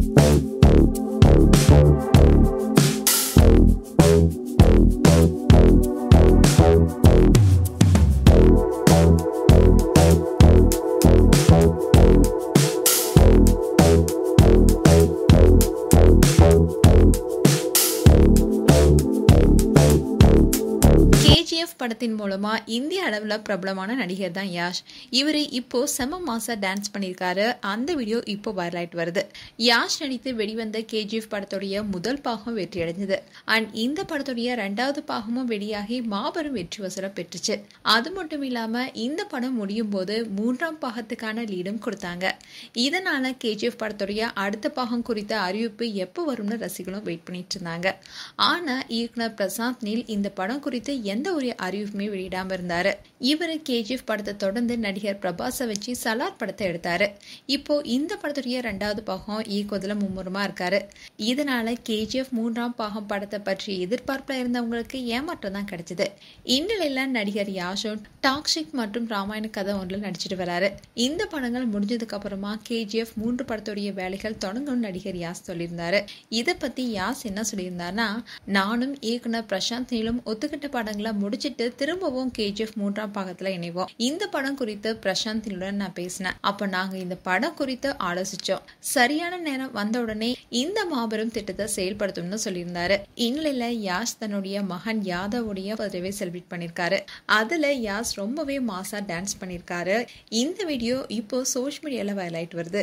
KGF படத்தின் மூலமா இந்திய அளவில் பிரபலமான நடிகர் தான் யாஷ் இவர் இப்போ செம மாசா டான்ஸ் பண்ணியிருக்காரு அந்த வீடியோ இப்போ வைரல் ஆயிட்டு வருது யாஷ் நடித்து வெளிவந்த கேஜிஎஃப் படத்துடைய முதல் பாகம் வெற்றி அடைஞ்சது அண்ட் இந்த படத்துடைய ரெண்டாவது பாகமும் வெளியாகி மாபெரும் வெற்றி வசூலை பெற்றுச்சு அது மட்டும் இல்லாம இந்த படம் முடியும் போது மூன்றாம் பாகத்துக்கான லீடும் கொடுத்தாங்க இதனால கேஜிஎஃப் படத்துடைய அடுத்த பாகம் குறித்த அறிவிப்பு எப்போ வரும்னு ரசிகர்களும் வெயிட் பண்ணிட்டு இருந்தாங்க ஆனா இயக்குனர் பிரசாந்த் நீல் இந்த படம் குறித்து எந்த ஒரு அறிவிப்புமே வெளியிடாம இருந்தாரு இவர் கேஜிஎஃப் படத்தை தொடர்ந்து நடிகர் பிரபாஸை வச்சு சலார் படத்தை எடுத்தாரு இப்போ இந்த படத்துடைய ரெண்டாவது பாகம் இயக்குவதில் மும்முரமா இருக்காரு இதனால கேஜிஎஃப் மூன்றாம் பாகம் படத்தை பற்றி எதிர்பார்ப்புல இருந்தவங்களுக்கு ஏமாற்றம் தான் கிடைச்சது இந்நிலையில நடிகர் யாஷோன் டாக்ஷிக் மற்றும் ராமாயண கதை ஒன்றில் நடிச்சிட்டு வராரு இந்த படங்கள் முடிஞ்சதுக்கு அப்புறமா கேஜிஎஃப் மூன்று படத்துடைய வேலைகள் தொடங்கும் நடிகர் யாஸ் சொல்லியிருந்தாரு இதை பத்தி யாஸ் என்ன சொல்லியிருந்தாருன்னா நானும் இயக்குனர் பிரசாந்த் நீலும் ஒத்துக்கிட்ட படங்களை முடிச்சிட்டு திரும்பவும் கேஜிஎஃப் மூன்றாம் பாகத்துல இணைவோம் இந்த படம் குறித்து பிரசாந்த் நீலுடன் நான் பேசினேன் அப்ப நாங்க இந்த படம் குறித்து ஆலோசிச்சோம் சரியான நேரம் வந்த உடனே இந்த மாபெரும் திட்டத்தை செயல்படுத்தும்னு சொல்லியிருந்தாரு இந்நிலையில யாஸ் தன்னுடைய மகன் யாதவுடைய பதவியை செலிப்ரேட் பண்ணிருக்காரு அதுல யாஸ் ரொம்பவே மாசா டான்ஸ் பண்ணிருக்காரு இந்த வீடியோ இப்போ சோஷியல் மீடியால வைரல் ஆயிட்டு வருது